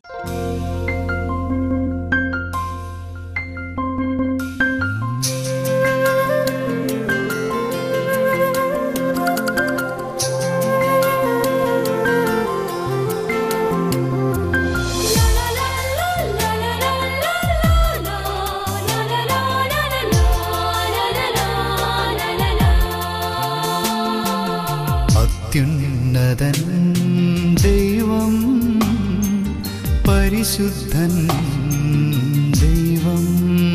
അത്യുന്നതൻ ദൈവം പരിശുദ്ധൻ ദൈവം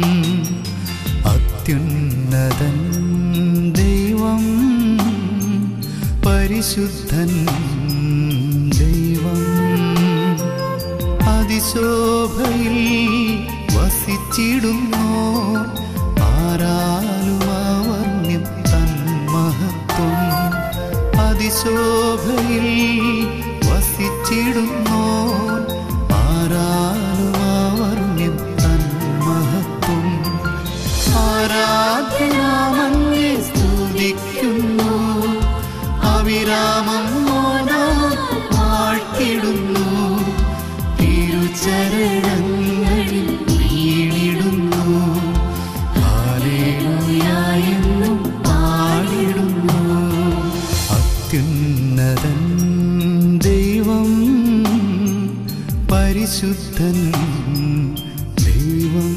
അത്യുന്നതൻ ദൈവം പരിശുദ്ധൻ ദൈവം അതിശോഭയിൽ വസിച്ചിടുന്നു ആരാലും അവർണ്യം തന്മഹത്വം അതിശോഭയിൽ വസിച്ചിടുന്നു ആരാലും അവർണ്യം തന്മഹത്വം ആരാധനാമങ്ങെ സ്തുതിക്കുന്നു അവിരാമം മോനാം വാഴ്ത്തിടുന്നു തിരുചരണങ്ങളിൽ വീണിടുന്നു ഹാലേലൂയ എന്നും പാടിടുന്നു അത്യുന്നതൻ ദൈവം പരിശുദ്ധൻ ദൈവം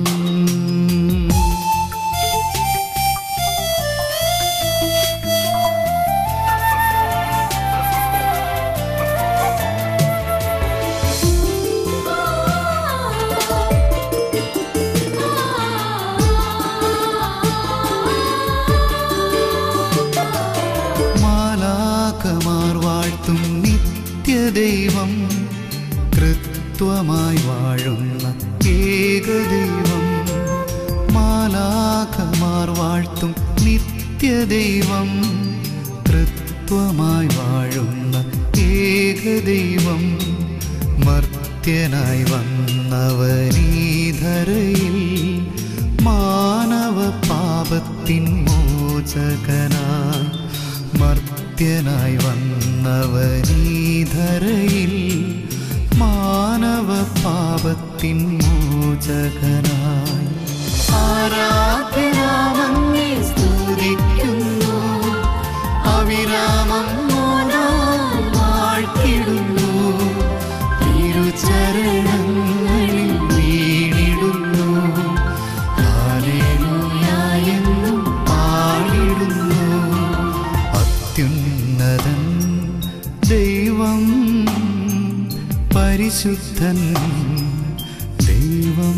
മാലാകമാർ വാഴ്ത്തും നിത്യദൈവം കൃത്വമായി വാഴുന്ന ഏകദൈവം മാലാകമാർ വാഴ്ത്തും നിത്യദൈവം കൃത്വമായി വാഴുന്ന ഏകദൈവം മർത്യനായി വന്നവനീധരയിൽ മാനവ പാപത്തിൻ മോചകനായി മർത്യനായി വന്നവനീധരയിൽ മാനവ പാപത്തിൻ മോചകനായി ആരാധനാമങ്ങെ സ്തുതിക്കുന്നു അവിരാമം മോനാം വാഴ്ത്തിടുന്നു തിരുചരണങ്ങളിൽ വീണിടുന്നു ഹാലേലൂയ എന്നും പാടിടുന്നു അത്യുന്നതൻ ദൈവം പരിശുദ്ധൻ ദൈവം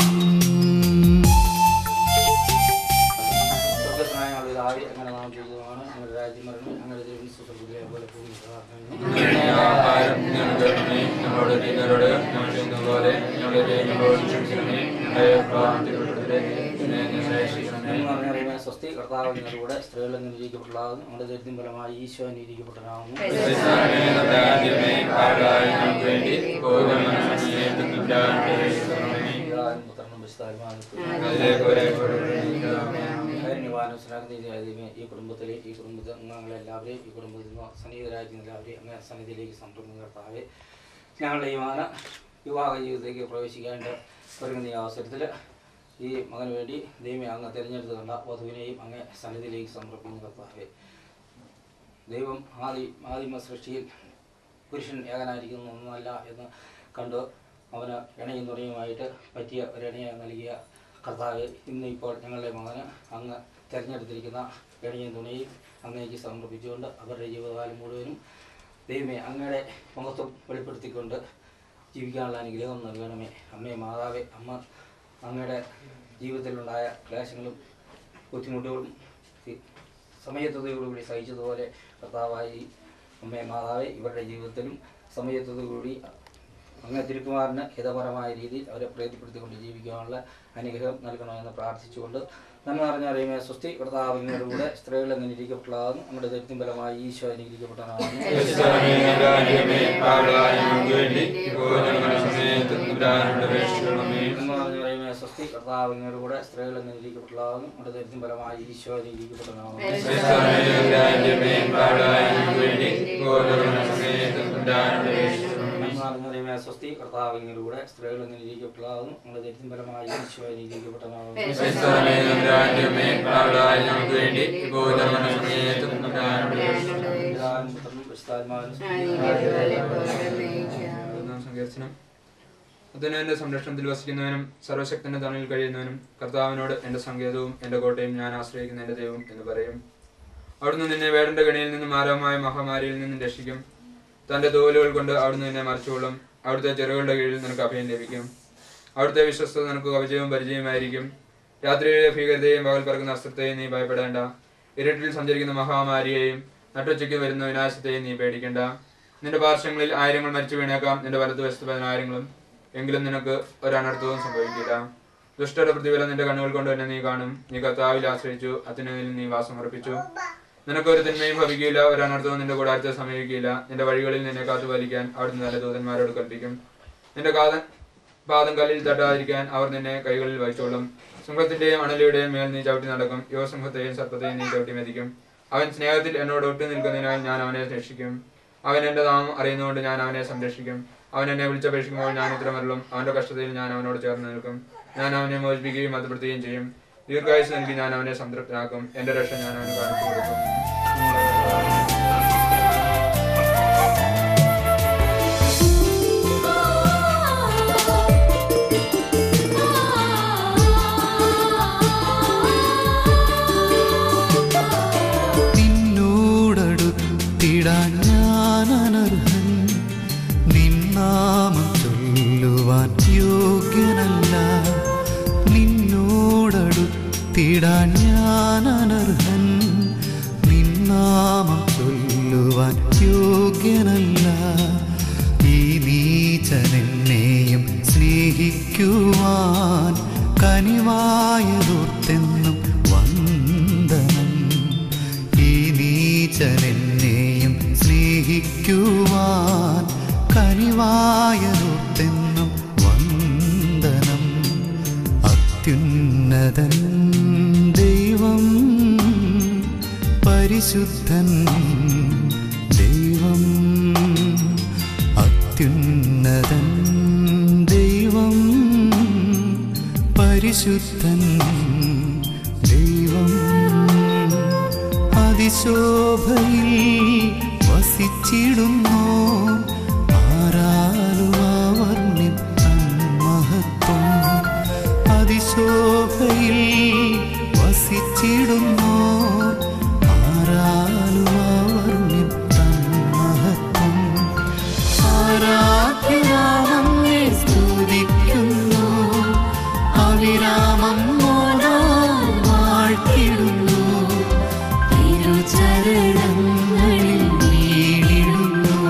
സ്വർഗസ്നായ പിതാവേ, അങ്ങയുടെ നാമം പൂജിതമാണ്. അങ്ങയുടെ രാജ്യം വരണമേ. അങ്ങയുടെ തിരുമനസ് സ്വർഗ്ഗത്തിലെ പോലെ ഭൂമിയിലും ആകണമേ. ഞങ്ങളുടെ ആഹാരം ഞങ്ങൾക്ക് തരണമേ. ഞങ്ങളുടെ ദീനരോട് ഞങ്ങൾ ചെയ്യുന്നതുപോലെ ഞങ്ങളുടെ ദൈവങ്ങളോട് ക്ഷമിക്കണമേ. ഞങ്ങളെ പ്രലോഭനത്തിൽ ഉൾപ്പെടുത്തരുതേ. എന്നെ ഞങ്ങളെ രക്ഷിക്കണമേ. എന്ന് പറഞ്ഞ അറിയുമേ, സ്വസ്തി കർത്താവ് നിങ്ങളുടെ സ്ത്രീകളിൽ നിന്ന് നിരീക്കപ്പെട്ടതാകുന്നു നമ്മുടെ ദരിദ്രം ഫലമായി ഈശോ നിരീക്കപ്പെട്ടതാകുന്നു ക്രിസ്തുവേ, നമ്മുടെ ആദ്യമേ പാഴായ ഞങ്ങൾക്ക് വേണ്ടി ഇപ്പോഴും ഞങ്ങളുടെ സമയത്തും രക്ഷിക്കണമേ. പിതാവിനും പുത്രനും പരിശുദ്ധാത്മാവിനും അതിലേക്ക് ഒരേ പോലെ ആമേൻ. കാരുണ്യവാനും സ്നേഹനീതിയായതുമേ ഈ കുടുംബത്തിലെ ഈ കുടുംബത്തെ അംഗങ്ങളെല്ലാവരെയും ഈ കുടുംബത്തിൽ നിന്ന് സന്നിഹിതരായിരിക്കുന്ന എല്ലാവരെയും അങ്ങ് സന്നിധിയിലേക്ക് സംരംഭം കർത്താവെ ഞങ്ങളുടെ ഈ മകന വിവാഹ ജീവിതത്തിലേക്ക് പ്രവേശിക്കേണ്ട ഒരുങ്ങുന്ന ഈ അവസരത്തിൽ ഈ മകന് വേണ്ടി ദൈവമേ അങ്ങ് തിരഞ്ഞെടുത്ത് കണ്ട വധുവിനെയും അങ്ങ് സന്നിധിയിലേക്ക് സമർപ്പിക്കുന്ന കർത്താവെ ദൈവം ആദി ആദിമ സൃഷ്ടിയിൽ പുരുഷൻ ഏകനായിരിക്കുന്ന ഒന്നല്ല എന്ന് കണ്ട് അവന് ഇണയും തുണയുമായിട്ട് പറ്റിയ ഒരു ഇണയെ നൽകിയ കർത്താവ് ഇന്ന് ഇപ്പോൾ ഞങ്ങളുടെ മകന് അങ്ങ് തിരഞ്ഞെടുത്തിരിക്കുന്ന ഇണയും തുണയും അങ്ങേക്ക് സമർപ്പിച്ചുകൊണ്ട് അവരുടെ ജീവിതകാലം മുഴുവനും ദൈവമേ അങ്ങയുടെ മഹത്വം വെളിപ്പെടുത്തിക്കൊണ്ട് ജീവിക്കാനുള്ള അനുഗ്രഹം നൽകണമേ അമ്മേ മാതാവേ അമ്മ അങ്ങയുടെ ജീവിതത്തിലുണ്ടായ ക്ലേശങ്ങളും ബുദ്ധിമുട്ടുകളും ഈ സമയത്തോടുകൂടി സഹിച്ചതുപോലെ കർത്താവായി അമ്മേ മാതാവേ ഇവരുടെ ജീവിതത്തിലും സമയത്തോടുകൂടി അങ്ങ് തിരുക്കുമാറിന് ഹിതപരമായ രീതിയിൽ അവരെ പ്രീതിപ്പെടുത്തിക്കൊണ്ട് ജീവിക്കാനുള്ള അനുഗ്രഹം നൽകണമെന്ന് പ്രാർത്ഥിച്ചുകൊണ്ട് നന്മ അറിഞ്ഞ അറിയുമേ സ്വസ്തി കർത്താവിനോട് കൂടെ സ്ത്രീകൾ എങ്ങനെ ഇരിക്കപ്പെട്ടതാകുന്നു നമ്മുടെ ദരിദ്രം ഫലമായി ഈശോ അനുഗ്രഹിക്കപ്പെട്ടതാണ് ക്രിസ്തുവേ, നമ്മുടെ ആദ്യമേ പാഴായ ഞങ്ങൾക്ക് വേണ്ടി ഇപ്പോഴും ഞങ്ങളുടെ സമയത്തും തമ്പുരാനോട് രക്ഷിക്കണമേ. നന്മ അറിഞ്ഞ അറിയുമേ സ്വസ്തി കർത്താവിനോട് കൂടെ സ്ത്രീകൾ എങ്ങനെ ഇരിക്കപ്പെട്ടതാകുന്നു നമ്മുടെ ദരിദ്രം ഫലമായി ഈശോ അനുഗ്രഹിക്കപ്പെട്ടതാണ് ക്രിസ്തുവേ, നമ്മുടെ ആദ്യമേ പാഴായ ഞങ്ങൾക്ക് വേണ്ടി ഇപ്പോഴും ഞങ്ങളുടെ സമയത്തും തമ്പുരാനോട് രക്ഷിക്കണമേ. നന്മ അറിഞ്ഞ അറിയുമേ സ്വസ്തി കർത്താവ് കർത്താവിങ്ങിലൂടെ സ്ത്രീകൾ ഇങ്ങനെ ഇരിക്കപ്പെട്ടതാകുന്നു നമ്മുടെ ദരിദ്രം ഫലമായി ഈശോ അനുഗ്രഹിക്കപ്പെട്ടതാകുന്നു ക്രിസ്തുവേ, തമ്പുരാന്റെ അമ്മേ, പാപികളായ ഞങ്ങൾക്ക് വേണ്ടി ഇപ്പോഴും ഞങ്ങളുടെ സമയത്തും തമ്പുരാനോട് അപേക്ഷിക്കണമേ. പിതാവിനും പുത്രനും പരിശുദ്ധാത്മാവിനും ഒന്നാം സങ്കീർത്തനം അതിനെ സംരക്ഷണത്തിൽ വസിക്കുന്നവനും സർവശക്തന്റെ തണലിൽ കഴിയുന്നവനും കർത്താവിനോട് എന്റെ സങ്കേതവും എന്റെ കോട്ടയും ഞാൻ ആശ്രയിക്കുന്ന എന്റെ ദൈവം എന്ന് പറയും അവിടുന്ന് നിന്നെ വേടന്റെ ഗണിയിൽ നിന്നും മാരകമായ മഹാമാരിയിൽ നിന്നും രക്ഷിക്കും തന്റെ തോലുകൾ കൊണ്ട് അവിടുന്ന് നിന്നെ മറിച്ചുകൊള്ളും അവിടുത്തെ ചെറുകളുടെ കീഴിൽ നിനക്ക് അഭയം ലഭിക്കും അവിടുത്തെ വിശ്വസ്തത നിനക്ക് കവചവും പരിചയമായിരിക്കും രാത്രിയിലെ ഭീകരതയും പകൽ പറക്കുന്ന അസ്ത്രത്തെയും നീ ഭയപ്പെടേണ്ട ഇരുട്ടിൽ സഞ്ചരിക്കുന്ന മഹാമാരിയെയും നട്ടുച്ചയ്ക്ക് വരുന്ന വിനാശത്തെയും നീ പേടിക്കേണ്ട നിന്റെ പാർശ്വങ്ങളിൽ ആയിരങ്ങൾ മരിച്ചു വീണേക്കാം നിന്റെ വലതുവശത്ത് പതിനായിരങ്ങളും എങ്കിലും നിനക്ക് ഒരനർത്ഥവും സംഭവിക്കില്ല ദുഷ്ടരുടെ പ്രതിഫലം നിന്റെ കണ്ണുകൾ കൊണ്ട് തന്നെ നീ കാണും നീ കർത്താവിൽ ആശ്രയിച്ചു അതിനുവേൽ നീ വാസം ഉറപ്പിച്ചു നിനക്ക് ഒരു തിന്മയും ഭവിക്കില്ല ഒരു അനർത്ഥവും നിന്റെ കൂടാരത്തെ സമീപിക്കില്ല നിന്റെ വഴികളിൽ നിന്നെ കാത്തുപാലിക്കാൻ അവിടുന്ന് നല്ല ദൂതന്മാരോട് കൽപ്പിക്കും നിന്റെ കാതൻ പാദം കല്ലിൽ തട്ടാതിരിക്കാൻ അവർ നിന്നെ കൈകളിൽ വഹിച്ചോളും സിംഹത്തിന്റെയും അണലിയുടെയും മേൽ നീ ചവിട്ടി നടക്കും യുവസിംഹത്തെയും സർപ്പത്തെയും നീ ചവിട്ടി മെതിക്കും അവൻ സ്നേഹത്തിൽ എന്നോട് ഒട്ടു നിൽക്കുന്നതിനാൽ ഞാൻ അവനെ രക്ഷിക്കും അവൻ എന്റെ നാമം അറിയുന്നതുകൊണ്ട് ഞാൻ അവനെ സംരക്ഷിക്കും അവൻ എന്നെ വിളിച്ചപേക്ഷിക്കുമ്പോൾ ഞാൻ ഉത്തരമരുളും അവന്റെ കഷ്ടതയിൽ ഞാൻ അവനോട് ചേർന്ന് നിൽക്കും ഞാൻ അവനെ മോചിപ്പിക്കുകയും മതപ്പെടുത്തുകയും ചെയ്യും ദീർഘായുസ് നൽകി ഞാൻ അവനെ സംതൃപ്തനാക്കും എന്റെ രക്ഷ ഞാൻ അവന് കാണിച്ചു കൊടുക്കും നിന്നോടടുത്തിടാൻ ഞാൻ അനർഹൻ നിന്നാമം ചൊല്ലുവാൻ യോഗ്യനല്ല നിന്നോടടുത്തിടാൻ ഞാൻ അനർഹൻ നിന്നാമം ചൊല്ലുവാൻ യോഗ്യനല്ല ഈ നീചനെന്നെയും സ്നേഹിക്കുവാൻ കനിവായതോർത്തെന്നും വന്ദനം ഈ നീചനെന്നെയും സ്നേഹിക്കുവാൻ കനിവായതോർത്തെന്നും വന്ദനം അത്യുന്നതൻ ദൈവം പരിശുദ്ധൻ ദൈവം അത്യുന്നതൻ ദൈവം പരിശുദ്ധൻ ദൈവം അതിശോഭയിൽ വസിച്ചിടുന്നു ആരാലുമാവർണ്യം മഹത്വം അതിശോഭയിൽ വസിച്ചിടുന്നു ആരാലുമാവർണ്യം മഹത്വം ആരാധ്യനാമങ്ങേ സ്തുതിക്കുന്നു അവിരാമം മോടാൻ വാഴ്ത്തിടുന്നു തിരുചരണങ്ങളിൽ വീണിടുന്നു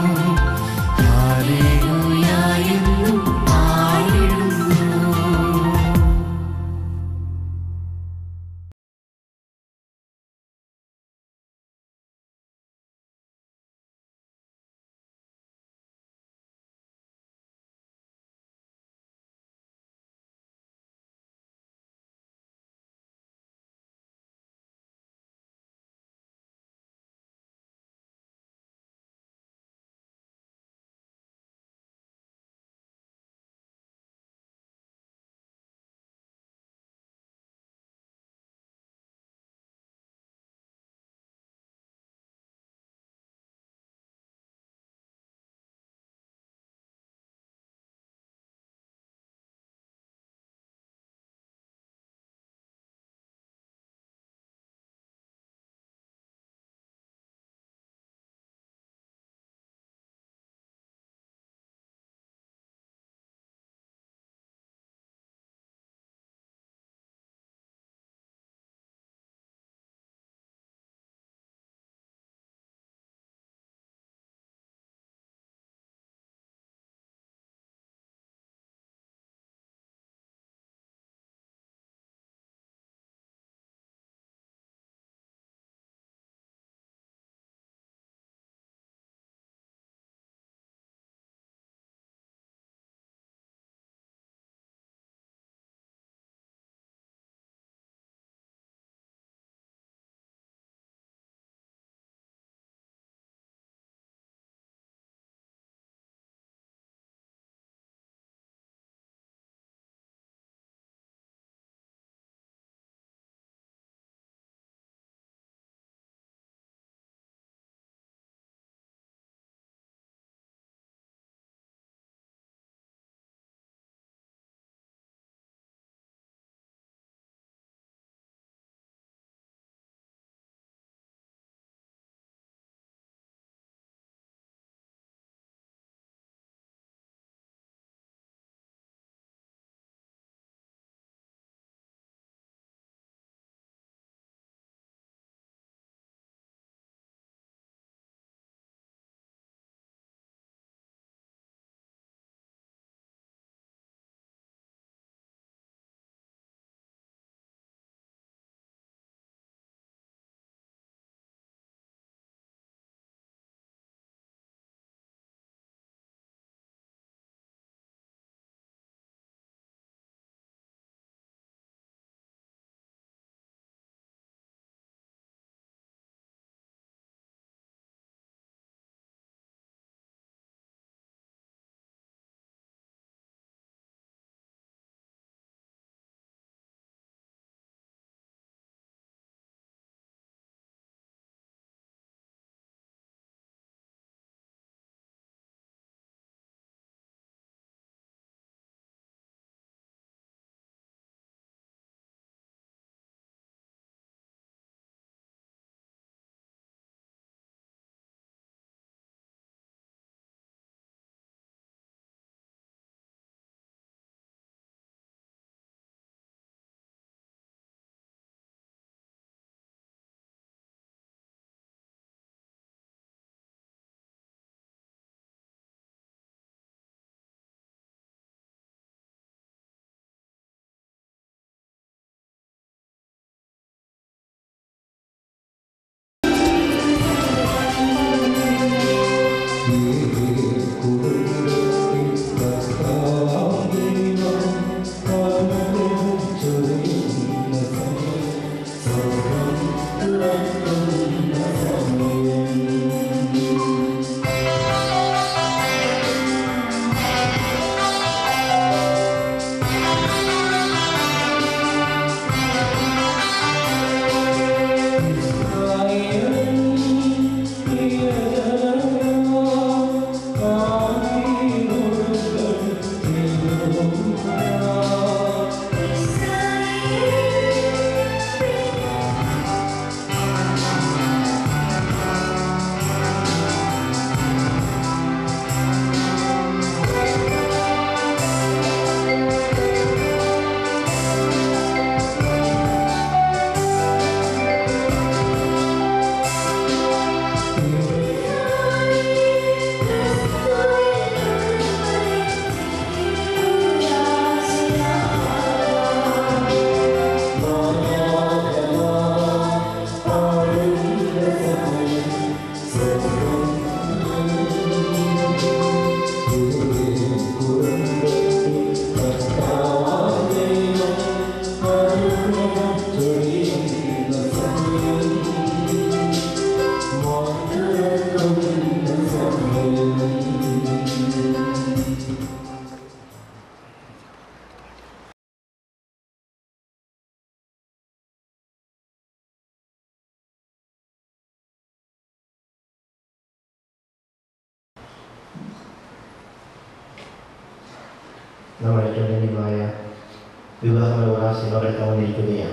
നമ്മൾ ഏറ്റവും ധന്യമായ വിവാഹ ഉദാശ പകർത്താൻ വന്നിരിക്കുകയാണ്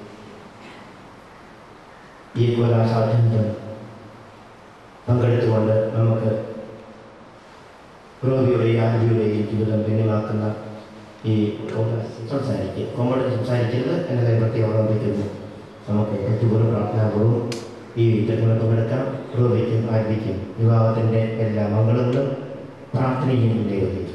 ഈ കോലാസാധ്യന്തം പങ്കെടുത്തുകൊണ്ട് നമുക്ക് റോബിയുടെയും ആൻജിയുടെയും ജീവിതം ധന്യമാക്കുന്ന ഈ സംസാരിക്കുക കോമഡി സംസാരിക്കരുത് എന്ന കാര്യം പ്രത്യേകം ഓർമ്മിപ്പിക്കുന്നു നമുക്ക് ഏറ്റവും പ്രാർത്ഥനാപൂർവ്വം ഈ ചടങ്ങിൽ പങ്കെടുക്കാം റോബിക്കും ആൻജിക്കും വിവാഹത്തിൻ്റെ എല്ലാ മംഗളങ്ങളും പ്രാർത്ഥനയും ദൈവത്തിക്കും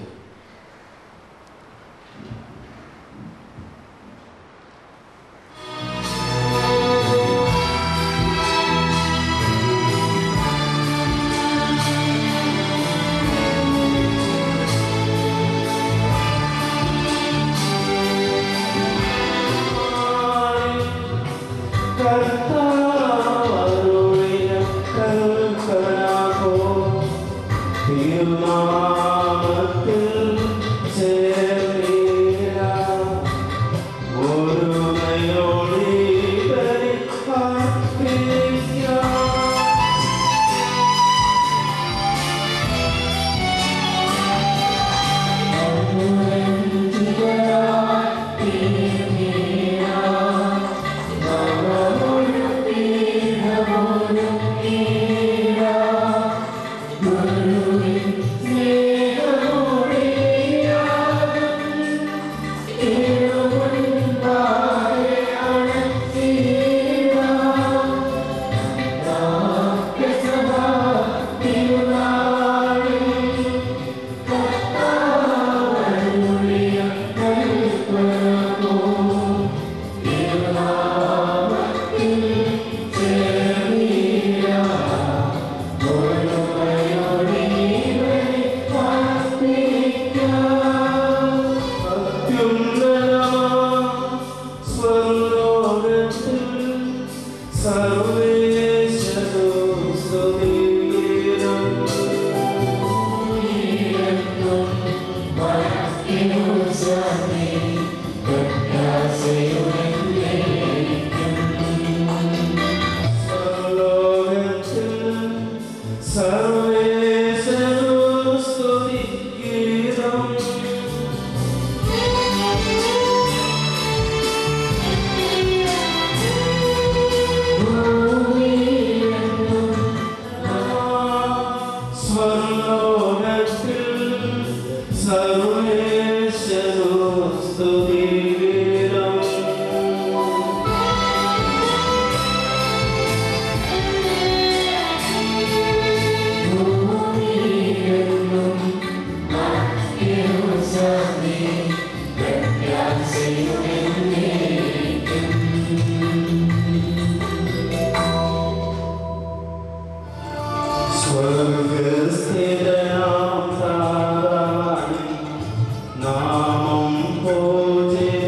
നാമം പൂജിതമാകണമേ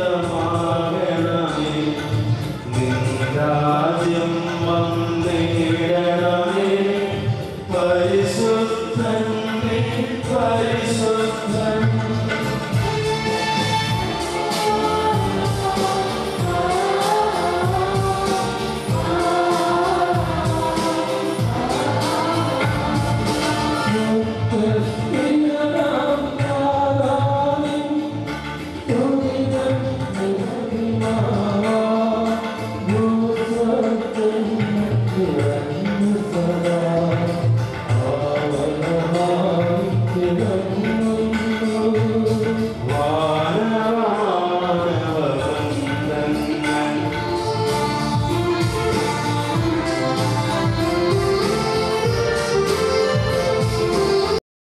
നിൻ രാജ്യം വന്നിടണമേ പരിശുദ്ധൻ നീ പരിശുദ്ധൻ